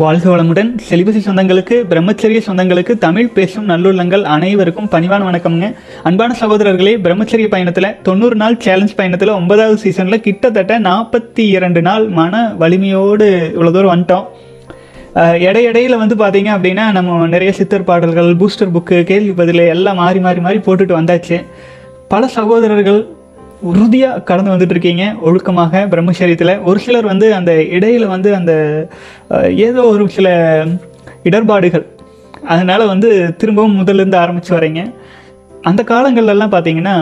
வாழ்க வளமுடன் செலிபசி சொந்தங்களுக்கு பிரம்மச்சரிய சொந்தங்களுக்கு தமிழ் பேசும் நல்லுள்ளங்கள் அனைவருக்கும் பணிவான வணக்கம்ங்க அன்பான சகோதரர்களே பிரம்மச்சரிய பயணத்தில் தொண்ணூறு நாள் சேலஞ்ச் பயணத்தில் ஒன்பதாவது சீசனில் கிட்டத்தட்ட நாற்பத்தி இரண்டு நாள் மன வலிமையோடு இவ்வளோ தூரம் வந்துட்டோம் அஹ் இடையிடையில வந்து பார்த்தீங்க அப்படின்னா நம்ம நிறைய சித்தர் பாடல்கள் பூஸ்டர் புக்கு கேள்வி பதில் எல்லாம் மாறி மாறி மாறி போட்டுட்டு வந்தாச்சு பல சகோதரர்கள் உறுதியாக கடந்து வந்துட்டு இருக்கீங்க ஒழுக்கமாக பிரம்மச்சரியத்தில் ஒரு சிலர் வந்து அந்த இடையில வந்து அந்த அஹ், ஏதோ ஒரு சில இடர்பாடுகள் அதனால் வந்து திரும்பவும் முதல்லேருந்து ஆரம்பித்து வரீங்க அந்த காலங்கள்லாம் பார்த்தீங்கன்னா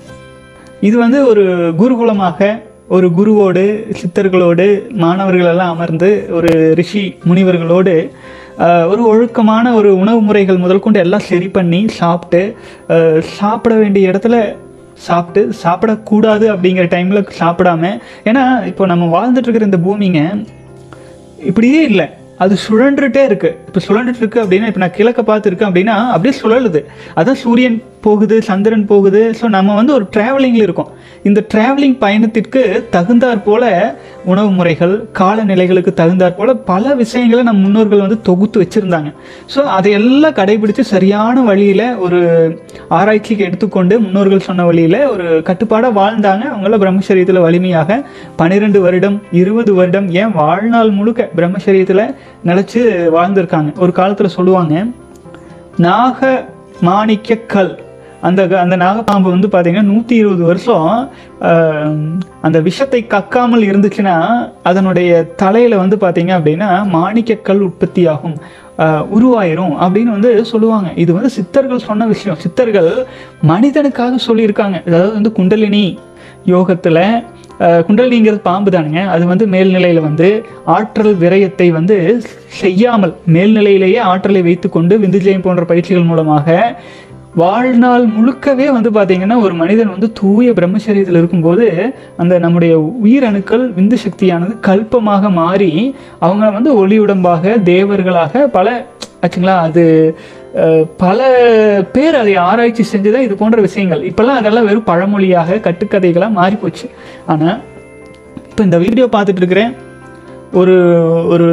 இது வந்து ஒரு குருகுலமாக ஒரு குருவோடு சித்தர்களோடு மாணவர்கள் எல்லாம் அமர்ந்து ஒரு ரிஷி முனிவர்களோடு ஆஹ், ஒரு ஒழுக்கமான ஒரு உணவு முறைகள் முதல் கொண்டு எல்லாம் சரி பண்ணி சாப்பிட்டு ஆஹ், சாப்பிட வேண்டிய இடத்துல சாப்பிட்டு சாப்பிடக்கூடாது அப்படிங்கிற டைமில் சாப்பிடாம ஏன்னா இப்போ நம்ம வாழ்ந்துட்டு இருக்கிற இந்த பூமிங்க இப்படியே இல்லை அது சுழன்றுட்டே இருக்கு இப்போ சுழன்றுட்டு இருக்கு அப்படின்னா இப்போ நான் கிழக்க பார்த்து இருக்கேன் அப்படின்னா அப்படியே சுழலுது அதான் சூரியன் போகுது சந்திரன் போகுது ஸோ நம்ம வந்து ஒரு டிராவலிங்கில் இருக்கோம் இந்த டிராவலிங் பயணத்திற்கு தகுந்தாற் போல உணவு முறைகள் காலநிலைகளுக்கு தகுந்தாற் போல பல விஷயங்களை நம் முன்னோர்கள் வந்து தொகுத்து வச்சுருந்தாங்க ஸோ அதையெல்லாம் கடைபிடிச்சு சரியான வழியில் ஒரு ஆராய்ச்சிக்கு எடுத்துக்கொண்டு முன்னோர்கள் சொன்ன வழியில் ஒரு கட்டுப்பாடாக வாழ்ந்தாங்க அவங்கள பிரம்மச்சரியத்தில் வலிமையாக பன்னிரெண்டு வருடம் இருபது வருடம் ஏன் வாழ்நாள் முழுக்க பிரம்மச்சரியத்தில் நிலச்சி வாழ்ந்திருக்காங்க ஒரு காலத்தில் சொல்லுவாங்க நாக மாணிக்க கல் அந்த க- அந்த நாகப்பாம்பு வந்து பார்த்தீங்கன்னா நூற்றி இருபது வருஷம் ஆஹ், அந்த விஷத்தை கக்காமல் இருந்துச்சுன்னா அதனுடைய தலையில் வந்து பார்த்தீங்க அப்படின்னா மாணிக்கக்கல் உற்பத்தி ஆகும் ஆஹ், உருவாயிரும் அப்படின்னு வந்து சொல்லுவாங்க இது வந்து சித்தர்கள் சொன்ன விஷயம் சித்தர்கள் மனிதனுக்காக சொல்லியிருக்காங்க அதாவது வந்து குண்டலினி யோகத்தில் குண்டலினிங்கிறது பாம்பு தானுங்க அது வந்து மேல்நிலையில் வந்து ஆற்றல் விரயத்தை வந்து செய்யாமல் மேல்நிலையிலேயே ஆற்றலை வைத்துக்கொண்டு விந்துஜயம் போன்ற பயிற்சிகள் மூலமாக வாழ்நாள் முழுக்கவே வந்து பார்த்தீங்கன்னா ஒரு மனிதன் வந்து தூய பிரம்மச்சரியத்தில் இருக்கும்போது அந்த நம்முடைய உயிரணுக்கள் விந்து சக்தியானது கல்பமாக மாறி அவங்க வந்து ஒளியுடம்பாக தேவர்களாக பல ஆச்சுங்களா அது அஹ், பல பேர் அதை ஆராய்ச்சி செஞ்சுதான் இது போன்ற விஷயங்கள் இப்போல்லாம் அதெல்லாம் வெறும் பழமொழியாக கட்டுக்கதைகளாக மாறி போச்சு ஆனால் இப்போ இந்த வீடியோ பார்த்துட்டு இருக்கிறேன் ஒரு ஒரு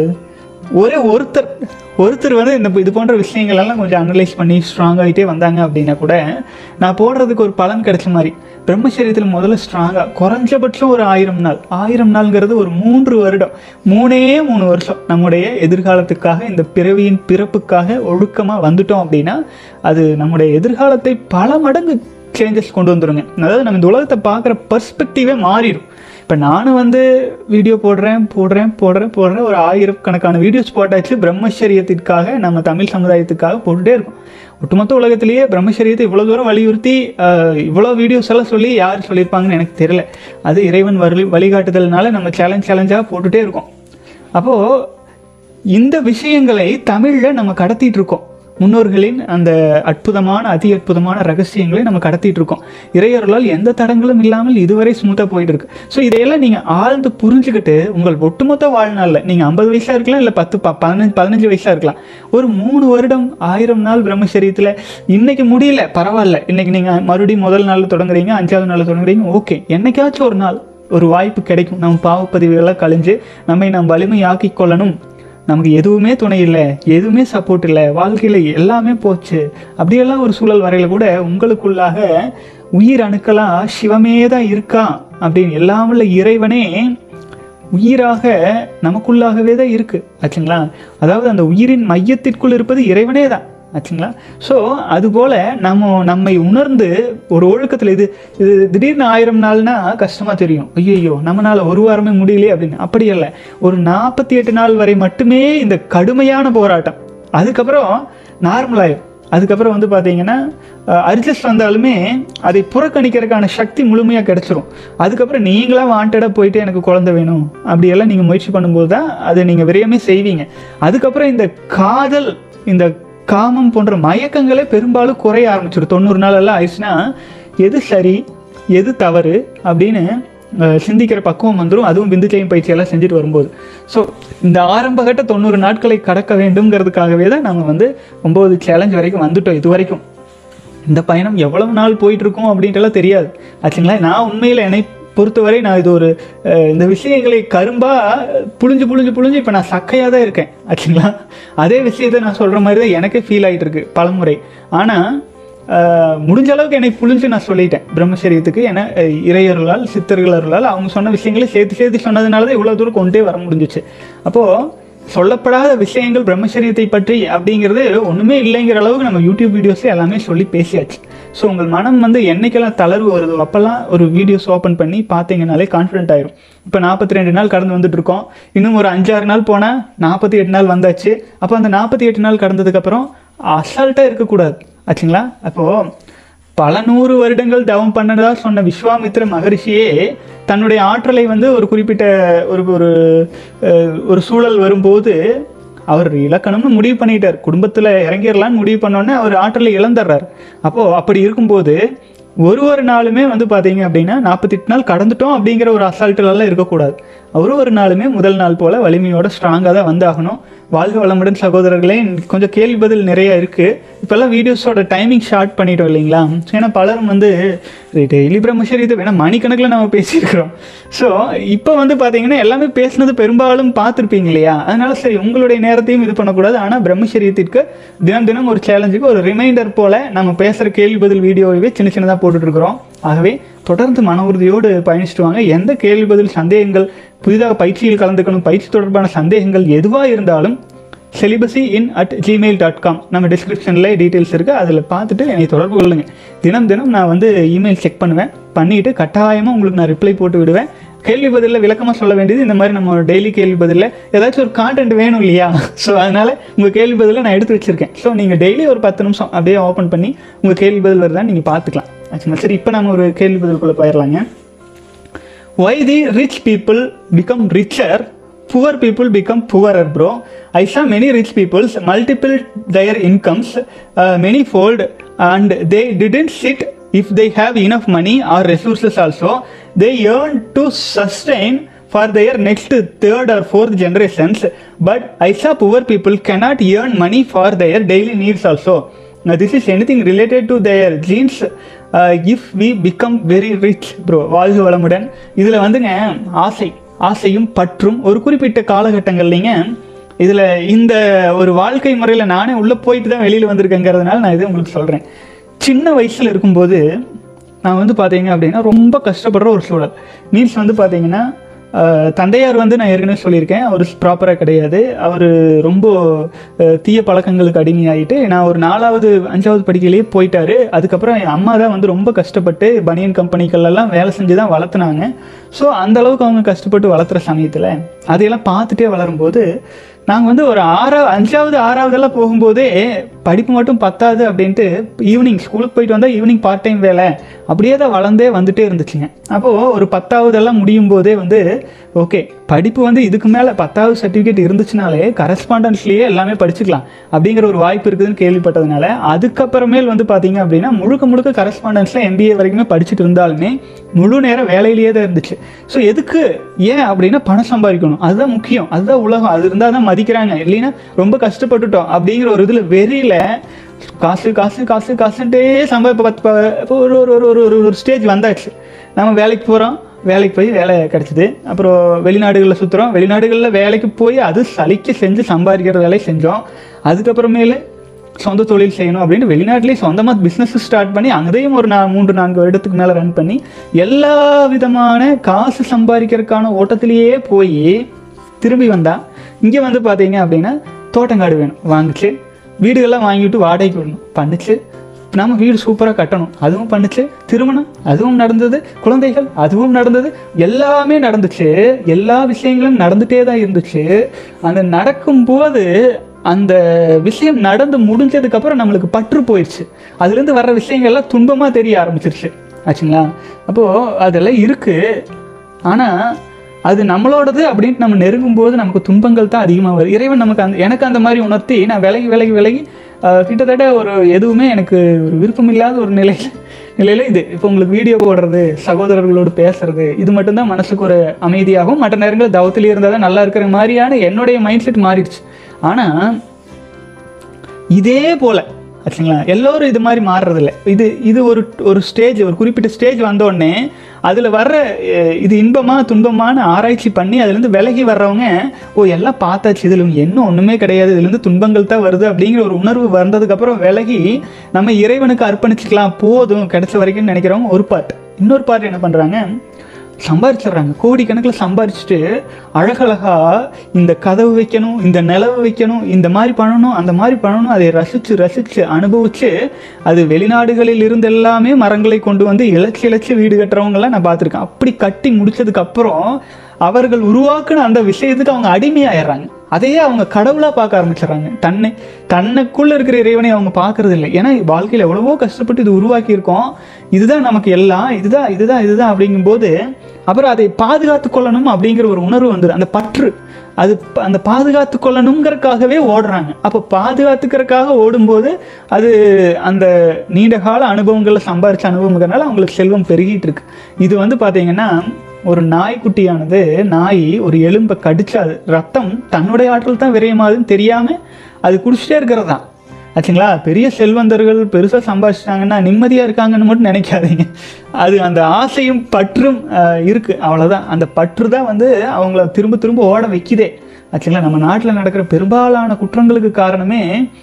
ஒரே ஒருத்தர் ஒருத்தர் வந்து இந்த இது போன்ற விஷயங்கள் எல்லாம் கொஞ்சம் அனலைஸ் பண்ணி ஸ்ட்ராங் ஆகிட்டே வந்தாங்க அப்படின்னா கூட நான் போடுறதுக்கு ஒரு பலன் கிடைச்ச மாதிரி பிரம்மச்சரியத்தில் முதல்ல ஸ்ட்ராங்காக குறைஞ்சபட்சம் ஒரு ஆயிரம் நாள் ஆயிரம் நாள்ங்கிறது ஒரு மூன்று வருடம் மூணே மூணு வருஷம் நம்முடைய எதிர்காலத்துக்காக இந்த பிறவியின் பிறப்புக்காக ஒழுக்கமாக வந்துட்டோம் அப்படின்னா அது நம்முடைய எதிர்காலத்தை பல மடங்கு சேஞ்சஸ் கொண்டு வந்துருங்க அதாவது நம்ம இந்த உலகத்தை பார்க்குற பர்ஸ்பெக்டிவே மாறிடும் இப்போ நானும் வந்து வீடியோ போடுறேன் போடுறேன் போடுறேன் போடுறேன் ஒரு ஆயிரக்கணக்கான வீடியோஸ் போட்டாச்சு பிரம்மச்சரியத்திற்காக நம்ம தமிழ் சமுதாயத்துக்காக போட்டுட்டே இருக்கோம் ஒட்டுமொத்த உலகத்திலேயே பிரம்மச்சரியத்தை இவ்வளோ தூரம் வலியுறுத்தி ஆஹ், இவ்வளோ வீடியோஸ் எல்லாம் சொல்லி யார் சொல்லியிருப்பாங்கன்னு எனக்கு தெரியல அது இறைவன் வழி வழிகாட்டுதல்னால நம்ம சேலஞ்ச் சேலஞ்சாக போட்டுட்டே இருக்கோம் அப்போது இந்த விஷயங்களை தமிழில் நம்ம கடத்திட்டு இருக்கோம் முன்னோர்களின் அந்த அற்புதமான அதி அற்புதமான ரகசியங்களை நம்ம கடத்திட்டு இருக்கோம் இறையர்களால் எந்த தடங்களும் இல்லாமல் இதுவரை ஸ்மூத்தாக போயிட்டு இருக்கு ஸோ இதையெல்லாம் நீங்கள் ஆழ்ந்து புரிஞ்சுக்கிட்டு உங்கள் ஒட்டுமொத்த வாழ்நாளில் நீங்கள் ஐம்பது வயசாக இருக்கலாம் இல்லை பத்து ப பதினஞ்சு பதினஞ்சு வயசாக இருக்கலாம் ஒரு மூணு வருடம் ஆயிரம் நாள் பிரம்மச்சரியத்தில் இன்னைக்கு முடியல பரவாயில்ல இன்னைக்கு நீங்கள் மறுபடியும் முதல் நாள் தொடங்குறீங்க அஞ்சாவது நாள் தொடங்குறீங்க ஓகே என்னைக்காச்சும் ஒரு நாள் ஒரு வாய்ப்பு கிடைக்கும் நம்ம பாவப்பதிவுகளாக கழிஞ்சு நம்மை நாம் வலிமையாக்கிக் கொள்ளணும் நமக்கு எதுவுமே துணை இல்லை எதுவுமே சப்போர்ட் இல்லை வாழ்க்கையில் எல்லாமே போச்சு அப்படியெல்லாம் ஒரு சூழல் வரையில கூட உங்களுக்குள்ளாக உயிர் அணுக்களாக சிவமே தான் இருக்கான் அப்படின்னு எல்லாம் உள்ள இறைவனே உயிராக நமக்குள்ளாகவே தான் இருக்கு ஆச்சுங்களா அதாவது அந்த உயிரின் மையத்திற்குள் இருப்பது இறைவனே தான் ஆச்சுங்களா ஸோ அதுபோல் நம்ம நம்மை உணர்ந்து ஒரு ஒழுக்கத்தில் இது இது திடீர்னு ஆயிரம் நாள்னா கஷ்டமாக தெரியும் ஐயோ நம்மளால் ஒரு வாரமே முடியலையே அப்படின்னு அப்படி இல்லை ஒரு நாற்பத்தி எட்டு நாள் வரை மட்டுமே இந்த கடுமையான போராட்டம் அதுக்கப்புறம் நார்மலாயிடும் அதுக்கப்புறம் வந்து பார்த்தீங்கன்னா அட்ஜஸ்ட் வந்தாலுமே அதை புறக்கணிக்கிறதுக்கான சக்தி முழுமையாக கிடைச்சிரும் அதுக்கப்புறம் நீங்களாக வாண்டடாக போயிட்டு எனக்கு குழந்தை வேணும் அப்படியெல்லாம் நீங்கள் முயற்சி பண்ணும்போது தான் அதை நீங்கள் விரையமே செய்வீங்க அதுக்கப்புறம் இந்த காதல் இந்த காமம் போன்ற மயக்கங்களே பெரும்பாலும் குறைய ஆரம்பிச்சிடும் தொண்ணூறு நாள் எல்லாம் ஆயிடுச்சுன்னா எது சரி எது தவறு அப்படின்னு அஹ், சிந்திக்கிற பக்குவம் வந்துடும் அதுவும் விந்துச்சயம் பயிற்சியெல்லாம் செஞ்சுட்டு வரும்போது ஸோ இந்த ஆரம்பகட்ட தொண்ணூறு நாட்களை கடக்க வேண்டுங்கிறதுக்காகவே தான் நம்ம வந்து ஒம்பது சேலஞ்ச் வரைக்கும் வந்துட்டோம் இது வரைக்கும் இந்த பயணம் எவ்வளவு நாள் போயிட்டு இருக்கும் அப்படின்ட்டுலாம் தெரியாது ஆச்சுங்களா நான் உண்மையில் என்னை பொறுத்தவரை நான் இது ஒரு அஹ், இந்த விஷயங்களை கரும்பா புழிஞ்சு புழிஞ்சு புழிஞ்சு இப்போ நான் சக்கையாக தான் இருக்கேன் ஆச்சுங்களா அதே விஷயத்தை நான் சொல்கிற மாதிரி தான் எனக்கே ஃபீல் ஆகிட்டு இருக்கு பலமுறை ஆனால் ஆஹ் முடிஞ்ச அளவுக்கு என்னை புரிஞ்சு நான் சொல்லிட்டேன் பிரம்மச்சரியத்துக்கு ஏன்னா அஹ் இறையர்களால் சித்தர்கள் அருளால் அவங்க சொன்ன விஷயங்களை சேர்த்து சேர்த்து சொன்னதுனால தான் இவ்வளோ தூரம் கொண்டே வர முடிஞ்சிச்சு அப்போது சொல்லப்படாத விஷயங்கள் பிரம்மச்சரியத்தை பற்றி அப்படிங்கிறது ஒன்றுமே இல்லைங்கிற அளவுக்கு நம்ம யூடியூப் வீடியோஸில் எல்லாமே சொல்லி பேசியாச்சு ஸோ உங்கள் மனம் வந்து என்னைக்கெல்லாம் தளர்வு வருதோ அப்போல்லாம் ஒரு வீடியோஸ் ஓப்பன் பண்ணி பார்த்தீங்கனாலே கான்ஃபிடென்ட் ஆயிரும் இப்போ நாற்பத்தி ரெண்டு நாள் கடந்து வந்துட்டு இருக்கோம் இன்னும் ஒரு அஞ்சாறு நாள் போனால் நாற்பத்தி எட்டு நாள் வந்தாச்சு அப்போ அந்த நாற்பத்தி எட்டு நாள் கடந்ததுக்கப்புறம் அசால்ட்டாக இருக்கக்கூடாது ஆச்சுங்களா அப்போது பல நூறு வருடங்கள் தவம் பண்ணதா சொன்ன விஸ்வாமித்திர மகரிஷியே தன்னுடைய ஆற்றலை வந்து ஒரு குறிப்பிட்ட ஒரு ஒரு அஹ், ஒரு சூழல் வரும்போது அவர் இலக்கணம்னு முடிவு பண்ணிட்டார் குடும்பத்தில் இறங்கிடலான்னு முடிவு பண்ணோன்னே அவர் ஆற்றலை இழந்துடுறார் அப்போது அப்படி இருக்கும்போது ஒரு ஒரு நாளுமே வந்து பார்த்தீங்க அப்படின்னா நாற்பத்தெட்டு நாள் கடந்துட்டோம் அப்படிங்கிற ஒரு அசால்ட்டுலாம் இருக்கக்கூடாது ஒரு ஒரு நாளுமே முதல் நாள் போல் வலிமையோட ஸ்ட்ராங்காக தான் வந்தாகணும் வாழ்க வளமுடன் சகோதரர்களே கொஞ்சம் கேள்வி பதில் நிறைய இருக்குது இப்போல்லாம் வீடியோஸோட டைமிங் ஷார்ட் பண்ணிட்டோம் இல்லைங்களா ஏன்னா பலரும் வந்து டெய்லி பிரம்மச்சரியத்தை வேணால் மணிக்கணக்கில் நம்ம பேசியிருக்கிறோம் ஸோ இப்போ வந்து பார்த்தீங்கன்னா எல்லாமே பேசுனது பெரும்பாலும் பார்த்துருப்பீங்க இல்லையா அதனால சரி உங்களுடைய நேரத்தையும் இது பண்ணக்கூடாது ஆனால் பிரம்மச்சரியத்திற்கு தினம் தினம் ஒரு சேலஞ்சுக்கு ஒரு ரிமைண்டர் போல் நம்ம பேசுகிற கேள்வி பதில் வீடியோவே சின்ன சின்னதாக போட்டுட்ருக்குறோம் ஆகவே தொடர்ந்து மன உறுதியோடு பயணிச்சுட்டு வாங்க எந்த கேள்வி பதில் சந்தேகங்கள் புதிதாக பயிற்சியில் கலந்துக்கணும் பயிற்சி தொடர்பான சந்தேகங்கள் எதுவாக இருந்தாலும் celibacy in at Gmail dot com நம்ம டிஸ்கிரிப்ஷனில் டீட்டெயில்ஸ் இருக்குது அதில் பார்த்துட்டு என்னை தொடர்பு கொள்ளுங்க தினம் தினம் நான் வந்து இமெயில் செக் பண்ணுவேன் பண்ணிவிட்டு கட்டாயமாக உங்களுக்கு நான் ரிப்ளை போட்டு விடுவேன் கேள்வி பதிலில் விளக்கமாக சொல்ல வேண்டியது இந்த மாதிரி நம்ம டெய்லி கேள்வி பதிலில் ஏதாச்சும் ஒரு கான்டென்ட் வேணும் இல்லையா ஸோ அதனால் உங்கள் கேள்வி பதிலை நான் எடுத்து வச்சுருக்கேன் ஸோ நீங்கள் டெய்லி ஒரு பத்து நிமிஷம் அப்படியே ஓப்பன் பண்ணி உங்கள் கேள்வி பதில் வருதான்னு நீங்கள் பார்த்துக்கலாம் ஆச்சுங்களா சரி இப்போ நம்ம ஒரு கேள்வி பதிலுக்குள்ளே போயிடலாங்க why the rich people become richer poor people become poorer bro i saw many rich people multiple their incomes uh, many fold and they didn't sit if they have enough money or resources also they earn to sustain for their next third or fourth generations but i saw poor people cannot earn money for their daily needs also now, this is anything related to their genes uh, if we become very rich bro வாழ்க வளமுடன் இதில் வந்துங்க ஆசை ஆசையும் பற்றும் ஒரு குறிப்பிட்ட காலகட்டங்கள்லைங்க இதில் இந்த ஒரு வாழ்க்கை முறையில் நானே உள்ளே போயிட்டு தான் வெளியில் வந்திருக்கேங்கிறதுனால நான் இதை உங்களுக்கு சொல்கிறேன் சின்ன வயசில் இருக்கும்போது நான் வந்து பார்த்தீங்க அப்படின்னா ரொம்ப கஷ்டப்படுற ஒரு சூழல் மீன்ஸ் வந்து பார்த்தீங்கன்னா ஆஹ், தந்தையார் வந்து நான் ஏற்கனவே சொல்லியிருக்கேன் அவர் ப்ராப்பராக கிடையாது அவர் ரொம்ப ஆஹ், தீய பழக்கங்களுக்கு அடிமையாயிட்டு நான் ஒரு நாலாவது அஞ்சாவது படிக்கையிலேயே போயிட்டாரு அதுக்கப்புறம் என் அம்மா தான் வந்து ரொம்ப கஷ்டப்பட்டு பனியன் கம்பெனிக்கள்லாம் வேலை செஞ்சு தான் வளர்த்துனாங்க ஸோ அந்த அளவுக்கு அவங்க கஷ்டப்பட்டு வளர்த்துற சமயத்தில் அதையெல்லாம் பார்த்துட்டே வளரும்போது நாங்கள் வந்து ஒரு ஆறாவது அஞ்சாவது ஆறாவதெல்லாம் போகும்போதே படிப்பு மட்டும் பத்தாது அப்படின்ட்டு ஈவினிங் ஸ்கூலுக்கு போயிட்டு வந்தால் ஈவினிங் பார்ட் டைம் வேலை அப்படியே தான் வளர்ந்தே வந்துட்டே இருந்துச்சுங்க அப்போது ஒரு பத்தாவதெல்லாம் முடியும் போதே வந்து ஓகே படிப்பு வந்து இதுக்கு மேலே பத்தாவது சர்டிஃபிகேட் இருந்துச்சுனாலே கரஸ்பாண்டன்ஸ்லேயே எல்லாமே படிச்சுக்கலாம் அப்படிங்கிற ஒரு வாய்ப்பு இருக்குதுன்னு கேள்விப்பட்டதுனால அதுக்கப்புறமேல் வந்து பார்த்தீங்க அப்படின்னா முழுக்க முழுக்க கரஸ்பாண்டன்ஸில் எம்பிஏ வரைக்குமே படிச்சுட்டு இருந்தாலுமே முழு நேரம் வேலையிலேயே தான் இருந்துச்சு ஸோ எதுக்கு ஏன் அப்படின்னா பணம் சம்பாதிக்கணும் அதுதான் முக்கியம் அதுதான் உலகம் அது இருந்தால் தான் மதிக்கிறாங்க இல்லைன்னா ரொம்ப கஷ்டப்பட்டுட்டோம் அப்படிங்கிற ஒரு இதில் வெறியில் காசு காசு காசு காசுன்ட்டே சம்பா இப்போ பத்து ப- இப்போ ஒரு ஒரு ஒரு ஒரு ஒரு ஒரு ஸ்டேஜ் வந்தாச்சு நம்ம வேலைக்கு போகிறோம் வேலைக்கு போய் வேலை கிடச்சிது அப்புறம் வெளிநாடுகளில் சுற்றுறோம் வெளிநாடுகளில் வேலைக்கு போய் அது சலிக்க செஞ்சு சம்பாதிக்கிற வேலையை செஞ்சோம் அதுக்கப்புறமேலு சொந்த தொழில் செய்யணும் அப்படின்னு வெளிநாட்டிலேயே சொந்தமாக பிஸ்னஸ் ஸ்டார்ட் பண்ணி அங்கேயும் ஒரு நான் மூன்று நான்கு வருடத்துக்கு மேலே ரன் பண்ணி எல்லா விதமான காசு சம்பாதிக்கிறதுக்கான ஓட்டத்திலேயே போய் திரும்பி வந்தா இங்கே வந்து பார்த்தீங்க அப்படின்னா தோட்டங்காடு வேணும் வாங்குச்சு வீடுகள்லாம் வாங்கிட்டு வாடகைக்கு விடணும் பண்ணுச்சு நம்ம வீடு சூப்பராக கட்டணும் அதுவும் பண்ணுச்சு திருமணம் அதுவும் நடந்தது குழந்தைகள் அதுவும் நடந்தது எல்லாமே நடந்துச்சு எல்லா விஷயங்களும் நடந்துட்டே தான் இருந்துச்சு அந்த நடக்கும்போது அந்த விஷயம் நடந்து முடிஞ்சதுக்கப்புறம் நம்மளுக்கு பற்று போயிடுச்சு அதுலேருந்து வர்ற விஷயங்கள்லாம் துன்பமாக தெரிய ஆரம்பிச்சிருச்சு ஆச்சுங்களா அப்போது அதெல்லாம் இருக்குது ஆனால் அது நம்மளோடது அப்படின்ட்டு நம்ம நெருங்கும் போது நமக்கு துன்பங்கள் தான் அதிகமாக வருது இறைவன் நமக்கு அந்த எனக்கு அந்த மாதிரி உணர்த்தி நான் விலகி விலகி விலகி ஆஹ், கிட்டத்தட்ட ஒரு எதுவுமே எனக்கு ஒரு விருப்பம் இல்லாத ஒரு நிலையில் நிலையில் இது இப்போ உங்களுக்கு வீடியோ போடுறது சகோதரர்களோடு பேசுறது இது மட்டும்தான் மனசுக்கு ஒரு அமைதியாகும் மற்ற நேரங்களில் தவத்திலே இருந்தால் தான் நல்லா இருக்கிற மாதிரியான என்னுடைய மைண்ட் செட் மாறிடுச்சு ஆனால் இதே போல ஆச்சுங்களா எல்லோரும் இது மாதிரி மாறுறதில்ல இது இது ஒரு ஒரு ஸ்டேஜ் ஒரு குறிப்பிட்ட ஸ்டேஜ் வந்தோடனே அதில் வர்ற அஹ், இது இன்பமா துன்பமான ஆராய்ச்சி பண்ணி அதுலேருந்து விலகி வர்றவங்க ஓ எல்லாம் பார்த்தாச்சு இதில் என்ன ஒன்றுமே கிடையாது இதுலேருந்து துன்பங்கள் தான் வருது அப்படிங்கிற ஒரு உணர்வு வந்ததுக்கப்புறம் விலகி நம்ம இறைவனுக்கு அர்ப்பணிச்சுக்கலாம் போதும் கிடைச்ச வரைக்கும் நினைக்கிறவங்க ஒரு பார்ட் இன்னொரு பார்ட் என்ன பண்ணுறாங்க சம்பாரிச்சிடுறாங்க கோடிக்கணக்கில் சம்பாரிச்சுட்டு அழகழகா இந்த கதவு வைக்கணும் இந்த நிலவு வைக்கணும் இந்த மாதிரி பண்ணணும் அந்த மாதிரி பண்ணணும் அதை ரசித்து ரசித்து அனுபவித்து அது வெளிநாடுகளில் இருந்து எல்லாமே மரங்களை கொண்டு வந்து இழைச்சி இழைச்சி வீடு கட்டுறவங்கலாம் நான் பார்த்துருக்கேன் அப்படி கட்டி முடிச்சதுக்கு அப்புறம் அவர்கள் உருவாக்குன அந்த விஷயத்துக்கு அவங்க அடிமையாயிடுறாங்க அதையே அவங்க கடவுளாக பார்க்க ஆரம்பிச்சிடுறாங்க தன்னை தன்னைக்குள்ள இருக்கிற இறைவனை அவங்க பார்க்கறது இல்லை ஏன்னா வாழ்க்கையில் எவ்வளவோ கஷ்டப்பட்டு இது உருவாக்கியிருக்கோம் இதுதான் நமக்கு எல்லாம் இதுதான் இதுதான் இதுதான் அப்படிங்கும்போது அப்புறம் அதை பாதுகாத்து கொள்ளணும் அப்படிங்கிற ஒரு உணர்வு வந்துடும் அந்த பற்று அது ப- அந்த பாதுகாத்து கொள்ளணுங்கிறதுக்காகவே ஓடுறாங்க அப்போ பாதுகாத்துக்கிறதுக்காக ஓடும்போது அது அந்த நீண்ட கால அனுபவங்களில் சம்பாரிச்ச அனுபவங்கிறனால அவங்களுக்கு செல்வம் பெருகிட்டு இருக்கு இது வந்து பார்த்தீங்கன்னா ஒரு நாய்க்குட்டியானது நாய் ஒரு எலும்பை கடிச்சா அது ரத்தம் தன்னுடைய ஆற்றல் தான் விரயமாகுதுன்னு தெரியாமல் அது குடிச்சிட்டே இருக்கிறது தான் ஆச்சுங்களா பெரிய செல்வந்தர்கள் பெருசாக சம்பாதிச்சிட்டாங்கன்னா நிம்மதியாக இருக்காங்கன்னு மட்டும் நினைக்காதீங்க அது அந்த ஆசையும் பற்றும் ஆஹ், இருக்கு அவ்வளோதான் அந்த பற்று தான் வந்து அவங்கள திரும்ப திரும்ப ஓட வைக்குதே ஆச்சுங்களா நம்ம நாட்டில் நடக்கிற பெரும்பாலான குற்றங்களுக்கு காரணமே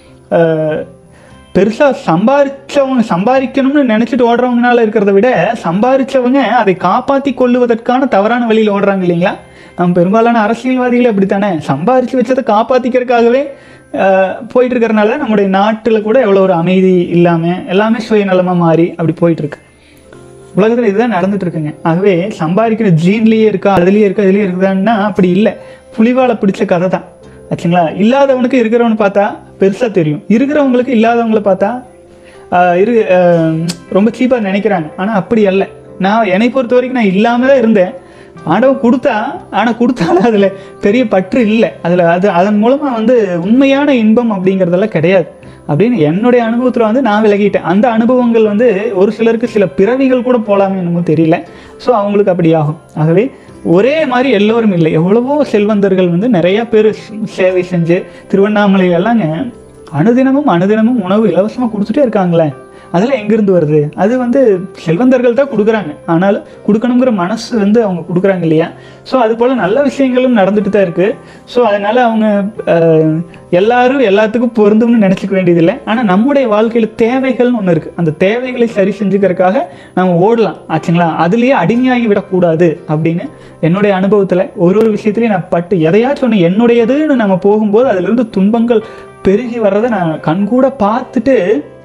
ஆஹ், பெருசா சம்பாரிச்சவங்க சம்பாதிக்கணும்னு நினைச்சிட்டு ஓடுறவங்கனால இருக்கிறத விட சம்பாரிச்சவங்க அதை காப்பாத்தி கொள்ளுவதற்கான தவறான வழியில் ஓடுறாங்க இல்லைங்களா நம்ம பெரும்பாலான அரசியல்வாதிகள் அப்படித்தானே சம்பாரிச்சு வச்சதை காப்பாத்திக்கிறதுக்காகவே அஹ், போயிட்டு இருக்கிறனால நம்முடைய நாட்டில் கூட எவ்வளோ ஒரு அமைதி இல்லாமல் எல்லாமே சுயநலமாக மாறி அப்படி போயிட்டு இருக்கு உலகத்தில் இதுதான் நடந்துட்டு இருக்குங்க ஆகவே சம்பாதிக்கிற ஜீன்லேயே இருக்கா அதுலேயே இருக்கா இதுலேயே இருக்குதான்னா அப்படி இல்லை புலிவாலை பிடிச்ச கதை தான் ஆச்சுங்களா இல்லாதவனுக்கு இருக்கிறவனு பார்த்தா பெருசாக தெரியும் இருக்கிறவங்களுக்கு இல்லாதவங்கள பார்த்தா ஆஹ், இரு ஆஹ், ரொம்ப சீப்பாக நினைக்கிறாங்க ஆனால் அப்படி அல்ல நான் என்னை பொறுத்த வரைக்கும் நான் இல்லாமல் தான் இருந்தேன் ஆண்டவன் கொடுத்தா ஆனால் கொடுத்தாலும் அதில் பெரிய பற்று இல்லை அதில் அது அதன் மூலமாக வந்து உண்மையான இன்பம் அப்படிங்கிறதெல்லாம் கிடையாது அப்படின்னு என்னுடைய அனுபவத்தில் வந்து நான் விலகிட்டேன் அந்த அனுபவங்கள் வந்து ஒரு சிலருக்கு சில பிறவிகள் கூட போகலாமே என்னமோ தெரியல ஸோ அவங்களுக்கு அப்படி ஆகும் ஆகவே ஒரே மாதிரி எல்லோரும் இல்லை எவ்வளவோ செல்வந்தர்கள் வந்து நிறைய பேர் சேவை செஞ்சு திருவண்ணாமலையிலலாங்க அனுதினமும் அனுதினமும் உணவு இலவசமாக கொடுத்துட்டே இருக்காங்களே அதெல்லாம் எங்கேருந்து வருது அது வந்து செல்வந்தர்கள் தான் கொடுக்குறாங்க ஆனால் கொடுக்கணுங்கிற மனசு வந்து அவங்க கொடுக்குறாங்க இல்லையா ஸோ அது போல் நல்ல விஷயங்களும் நடந்துட்டு தான் இருக்குது ஸோ அதனால் அவங்க அஹ், எல்லாரும் எல்லாத்துக்கும் பொருந்தும்னு நினச்சிக்க வேண்டியதில்லை ஆனால் நம்முடைய வாழ்க்கையில் தேவைகள்னு ஒன்று இருக்குது அந்த தேவைகளை சரி செஞ்சுக்கிறதுக்காக நம்ம ஓடலாம் ஆச்சுங்களா அதுலேயே அடிமையாகி விடக்கூடாது அப்படின்னு என்னுடைய அனுபவத்தில் ஒரு ஒரு விஷயத்துலையும் நான் பட்டு எதையாச்சும் ஒன்று என்னுடையதுன்னு நம்ம போகும்போது அதிலிருந்து துன்பங்கள் பெருகி வர்றதை நான் கண்கூட பார்த்துட்டு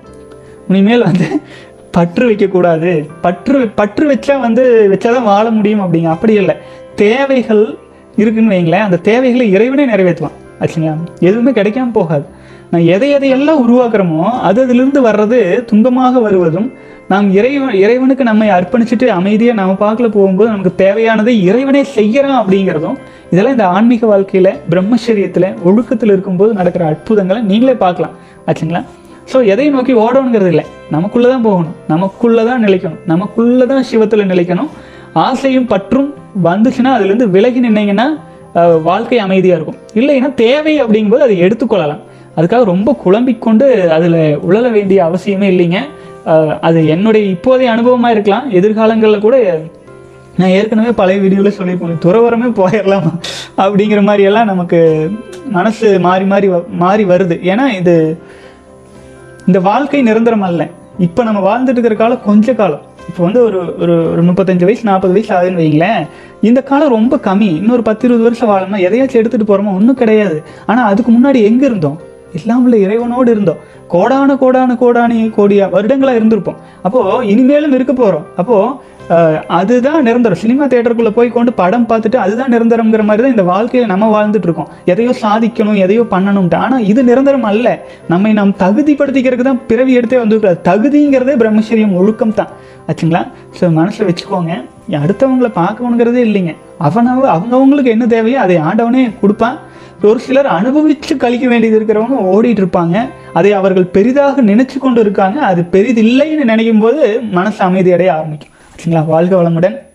இனிமேல் வந்து பற்று வைக்கக்கூடாது பற்று பற்று வச்சா வந்து வச்சாதான் வாழ முடியும் அப்படிங்க அப்படி இல்லை தேவைகள் இருக்குன்னு வைங்களேன் அந்த தேவைகளை இறைவனே நிறைவேற்றுவான் ஆச்சுங்களா எதுவுமே கிடைக்காம போகாது நான் எதை எதையெல்லாம் உருவாக்குறோமோ அது அதிலிருந்து வர்றது துன்பமாக வருவதும் நாம் இறைவன் இறைவனுக்கு நம்மை அர்ப்பணிச்சுட்டு அமைதியாக நம்ம பார்க்கல போகும்போது நமக்கு தேவையானதை இறைவனே செய்யறான் அப்படிங்கிறதும் இதெல்லாம் இந்த ஆன்மீக வாழ்க்கையில் பிரம்மச்சரியத்தில் ஒழுக்கத்தில் இருக்கும்போது நடக்கிற அற்புதங்களை நீங்களே பார்க்கலாம் ஆச்சுங்களா ஸோ எதை நோக்கி ஓடணுங்கிறது இல்லை நமக்குள்ளே தான் போகணும் நமக்குள்ளே தான் நிலைக்கணும் நமக்குள்ளே தான் சிவத்தில் நிலைக்கணும் ஆசையும் பற்றும் வந்துச்சுன்னா அதுலேருந்து விலகி நின்னீங்கன்னா அஹ், வாழ்க்கை அமைதியாக இருக்கும் இல்லைன்னா தேவை அப்படிங்கும்போது அதை எடுத்துக்கொள்ளலாம் அதுக்காக ரொம்ப குழம்பிக்கொண்டு அதில் உழல வேண்டிய அவசியமே இல்லைங்க அஹ், அது என்னுடைய இப்போதைய அனுபவமாக இருக்கலாம் எதிர்காலங்களில் கூட நான் ஏற்கனவே பழைய வீடியோவில் சொல்லியிருப்பேன் துறவரமே போயிடலாம் அப்படிங்கிற மாதிரி எல்லாம் நமக்கு மனசு மாறி மாறி வ- மாறி வருது ஏன்னா இது இந்த வாழ்க்கை நிரந்தரம் அல்ல இப்போ நம்ம வாழ்ந்துட்டு இருக்கிற காலம் கொஞ்ச காலம் இப்போ வந்து ஒரு ஒரு ஒரு முப்பத்தஞ்சு வயசு நாற்பது வயசு ஆகுதுன்னு வைங்களேன் இந்த காலம் ரொம்ப கம்மி இன்னொரு பத்து இருபது வருஷம் வாழணும்னா எதையாச்சும் எடுத்துகிட்டு போகிறோமோ ஒன்றும் கிடையாது ஆனால் அதுக்கு முன்னாடி எங்கே இருந்தோம் இல்லாமல் இறைவனோடு இருந்தோம் கோடான கோடான கோடானி கோடியா வருடங்களாக இருந்திருப்போம் அப்போது இனிமேலும் இருக்க போகிறோம் அப்போது அஹ் அதுதான் நிரந்தரம் சினிமா தேட்டருக்குள்ளே போய் கொண்டு படம் பார்த்துட்டு அதுதான் நிரந்தரம்ங்கிற மாதிரி தான் இந்த வாழ்க்கையில் நம்ம வாழ்ந்துட்டு இருக்கோம் எதையோ சாதிக்கணும் எதையோ பண்ணணும்ட்டு ஆனால் இது நிரந்தரம் அல்ல நம்மை நாம் தகுதிப்படுத்திக்கிறதுக்கு தான் பிறவி எடுத்தே வந்துருக்காது தகுதிங்கிறதே பிரம்மச்சரியம் ஒழுக்கம் தான் ஆச்சுங்களா ஸோ மனசில் வச்சுக்கோங்க அடுத்தவங்களை பார்க்கணுங்கிறதே இல்லைங்க அவனவ அவங்கவங்களுக்கு என்ன தேவையோ அதை ஆண்டவனே கொடுப்பான் ஒரு சிலர் அனுபவித்து கழிக்க வேண்டியது இருக்கிறவங்க ஓடிட்டு இருப்பாங்க அதை அவர்கள் பெரிதாக நினைச்சு கொண்டு இருக்காங்க அது பெரிதில்லைன்னு நினைக்கும் போது மனசு அமைதியடைய ஆரம்பிக்கும் சரிங்களா வாழ்க வளமுடன்